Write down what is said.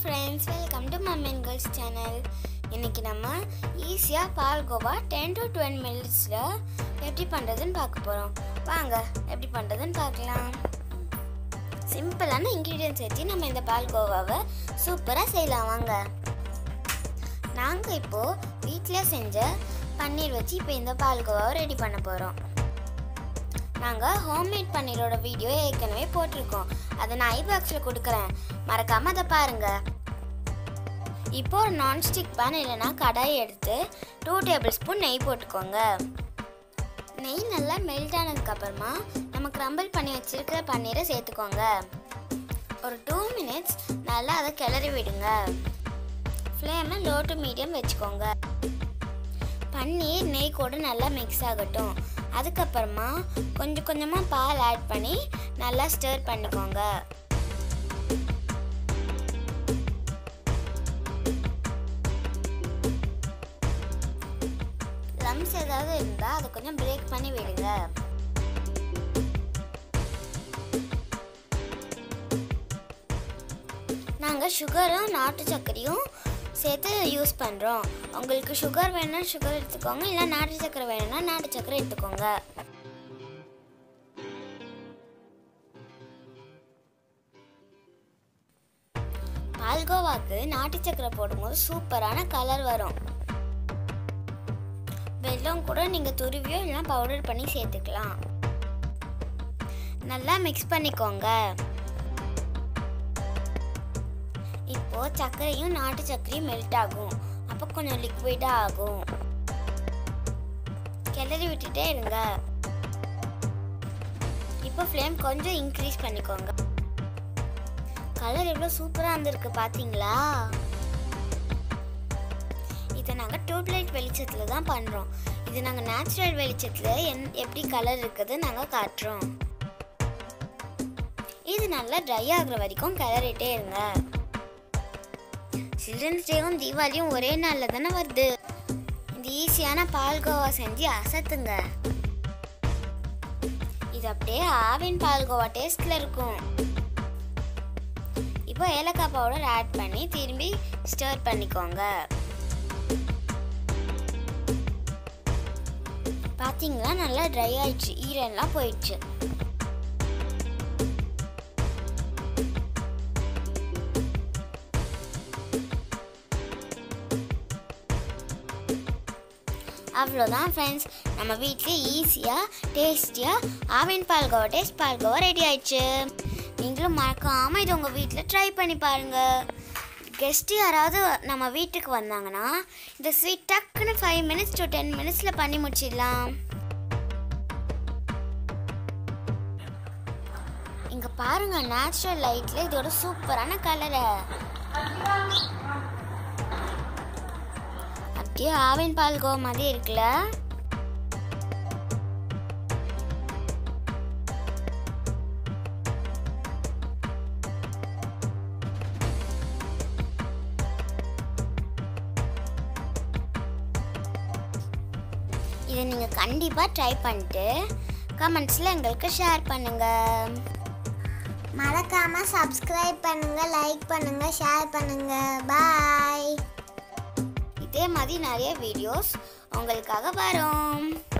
friends welcome to மம்மன் girls channel இன்னைக்கு நம்ம ஈஸியாக பால்கோவா டென் டு டுவெல் மினிட்ஸில் எப்படி பண்ணுறதுன்னு பார்க்க போகிறோம் வாங்க எப்படி பண்ணுறதுன்னு பார்க்கலாம் சிம்பிளான இன்க்ரீடியன்ஸ் வச்சு நம்ம இந்த பால்கோவாவை சூப்பராக செய்யலாம் வாங்க நாங்கள் இப்போது வீட்டில் செஞ்ச பன்னீர் வச்சு இப்போ இந்த பால்கோவாவை ரெடி பண்ண போகிறோம் நாங்கள் ஹோம்மேட் பன்னீரோட வீடியோ ஏற்கனவே போட்டிருக்கோம் அதை நான் ஐ பாக்ஸில் கொடுக்குறேன் மறக்காமல் அதை பாருங்கள் இப்போ ஒரு நான்ஸ்டிக் பேன் இல்லைன்னா கடாய் எடுத்து டூ டேபிள் ஸ்பூன் நெய் போட்டுக்கோங்க நெய் நல்லா மெல்ட் ஆனதுக்கப்புறமா நம்ம க்ரம்பிள் பண்ணி வச்சிருக்கிற பன்னீரை சேர்த்துக்கோங்க ஒரு டூ மினிட்ஸ் நல்லா அதை கிளறி விடுங்க ஃப்ளேமை லோ டு மீடியம் வச்சுக்கோங்க பன்னீர் நெய் கூட நல்லா மிக்ஸ் ஆகட்டும் அதுக்கப்புறமா கொஞ்சம் கொஞ்சமாக பால் ஆட் பண்ணி நல்லா ஸ்டர் பண்ணிக்கோங்க லம்ஸ் ஏதாவது இருந்தால் அதை கொஞ்சம் பிரேக் பண்ணி விடுங்க நாங்கள் சுகரும் நாட்டு சர்க்கரையும் சேர்த்து யூஸ் பண்ணுறோம் உங்களுக்கு சுகர் வேணும்னா சுகர் எடுத்துக்கோங்க இல்லை நாட்டு சக்கரை வேணும்னா நாட்டு சக்கரை எடுத்துக்கோங்க பால்கோவாக்கு நாட்டு சக்கரை போடும்போது சூப்பரான கலர் வரும் வெல்லம் கூட நீங்கள் துருவியோ இல்லைனா பவுடர் பண்ணி சேர்த்துக்கலாம் நல்லா மிக்ஸ் பண்ணிக்கோங்க இப்போ சர்க்கரையும் நாட்டு சர்க்கரையும் மெல்ட் ஆகும் அப்போ கொஞ்சம் லிக்விடாக ஆகும் கிளறி விட்டுட்டே இருங்க இப்போ ஃப்ளேம் கொஞ்சம் இன்க்ரீஸ் பண்ணிக்கோங்க கலர் எவ்வளோ சூப்பராக இருந்திருக்கு பார்த்தீங்களா இதை நாங்கள் டியூப்லைட் வெளிச்சத்தில் தான் பண்ணுறோம் இது நாங்கள் நேச்சுரல் வெளிச்சத்தில் என் எப்படி கலர் இருக்குது நாங்கள் காட்டுறோம் இது நல்லா ட்ரை ஆகுற வரைக்கும் கிளறிட்டே இருங்க சில்ட்ரன்ஸ் டேவும் தீபாவளியும் ஒரே நாளில் தானே வருது இந்த ஈஸியான பால்கோவா செஞ்சு அசத்துங்க இது அப்படியே ஆவின் பால்கோவா டேஸ்டில் இருக்கும் இப்போ ஏலக்காய் பவுடர் ஆட் பண்ணி திரும்பி ஸ்டர் பண்ணிக்கோங்க பார்த்தீங்களா நல்லா ட்ரை ஆயிடுச்சு ஈரம்லாம் போயிடுச்சு அவ்வளோதான் ஃப்ரெண்ட்ஸ் நம்ம வீட்டில் ஈஸியாக டேஸ்டியாக ஆவின் பால்கோவா டேஸ்ட் பால்கோவா ரெடி ஆயிடுச்சு நீங்களும் மறக்காமல் இது உங்கள் வீட்டில் ட்ரை பண்ணி பாருங்கள் கெஸ்ட்டு யாராவது நம்ம வீட்டுக்கு வந்தாங்கன்னா இந்த ஸ்வீட் டக்குன்னு ஃபைவ் மினிட்ஸ் டு டென் மினிட்ஸில் பண்ணி முடிச்சிடலாம் இங்கே பாருங்க நேச்சுரல் லைட்டில் இதோட சூப்பரான கலரை அப்படியே ஆவின் பால்கோவா மாதிரி இருக்குல்ல இதை நீங்கள் கண்டிப்பாக ட்ரை பண்ணிட்டு கமெண்ட்ஸில் எங்களுக்கு ஷேர் பண்ணுங்கள் மறக்காம சப்ஸ்கிரைப் பண்ணுங்க லைக் பண்ணுங்க ஷேர் பண்ணுங்க பாய் இதே மாதிரி நிறைய வீடியோஸ் உங்களுக்காக வரும்